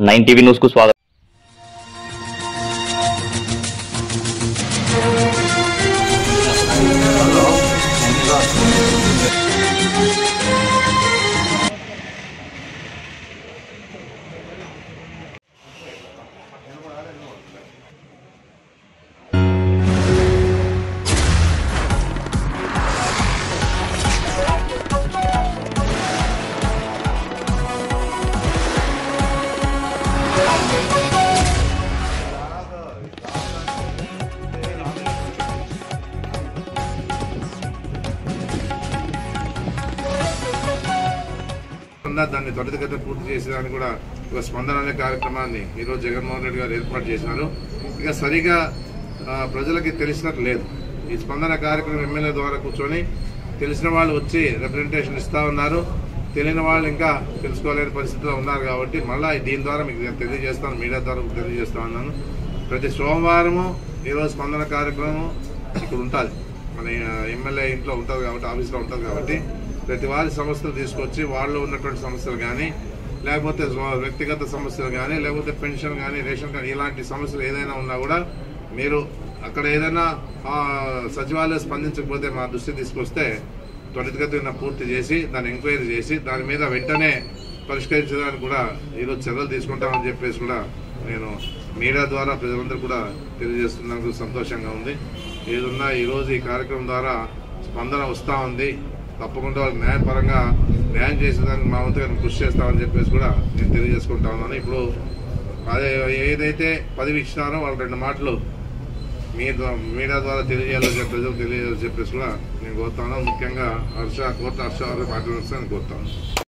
nine TV news కు స్వాగతం ఉన్నా దాన్ని త్వరితగతిన పూర్తి చేసేదానికి కూడా ఒక స్పందన అనే కార్యక్రమాన్ని ఈరోజు జగన్మోహన్ రెడ్డి గారు ఏర్పాటు చేసినారు ఇక సరిగా ఆ, ప్రజలకి తెలిసినట్టు లేదు ఈ స్పందన కార్యక్రమం ఎమ్మెల్యే ద్వారా కూర్చొని తెలిసిన వాళ్ళు వచ్చి రిప్రజెంటేషన్ ఇస్తా ఉన్నారు తెలియని వాళ్ళు ఇంకా తెలుసుకోలేని పరిస్థితిలో ఉన్నారు కాబట్టి మళ్ళీ దీని ద్వారా మీకు నేను తెలియజేస్తాను మీడియా ద్వారా మీకు తెలియజేస్తా ఉన్నాను ప్రతి సోమవారము ఈరోజు స్పందన కార్యక్రమం ఇక్కడ ఉంటుంది మన ఆ, ఎమ్మెల్యే ఇంట్లో ఉంటుంది కాబట్టి ఆఫీస్లో ఉంటుంది కాబట్టి ప్రతి వారి సమస్యలు తీసుకొచ్చి వాళ్ళు ఉన్నటువంటి సమస్యలు కానీ లేకపోతే స్వ- వ్యక్తిగత సమస్యలు కానీ లేకపోతే పెన్షన్ కానీ రేషన్ కానీ ఇలాంటి సమస్యలు ఏదైనా ఉన్నా కూడా మీరు అక్కడ ఏదైనా ఆ, సచివాలయం స్పందించకపోతే మా దృష్టి తీసుకొస్తే త్వరితగతిన పూర్తి చేసి దాన్ని ఎంక్వైరీ చేసి దాని మీద వెంటనే పరిష్కరించడానికి కూడా ఈరోజు చర్యలు తీసుకుంటామని చెప్పేసి కూడా నేను మీడియా ద్వారా ప్రజలందరూ కూడా తెలియజేస్తున్నందుకు సంతోషంగా ఉంది ఏదున్నా ఈరోజు ఈ కార్యక్రమం ద్వారా స్పందన వస్తూ ఉంది తప్పకుండా వాళ్ళకి న్యాయపరంగా న్యాయం చేసేదానికి మా వంతుగా నేను కృషి చేస్తామని చెప్పేసి కూడా నేను తెలియజేసుకుంటా ఉన్నాను ఇప్పుడు అదే ఏదైతే పదవి ఇచ్చినారో వాళ్ళు రెండు మాటలు మీ ద్వా- మీడియా ద్వారా తెలియజేయాలని చెప్పి ప్రజలకు తెలియజేయాలని చెప్పేసి కూడా నేను కోరుతాను ముఖ్యంగా హర్ష కోర్టు హర్ష వారు మాట్లాడుతాను కోరుతాను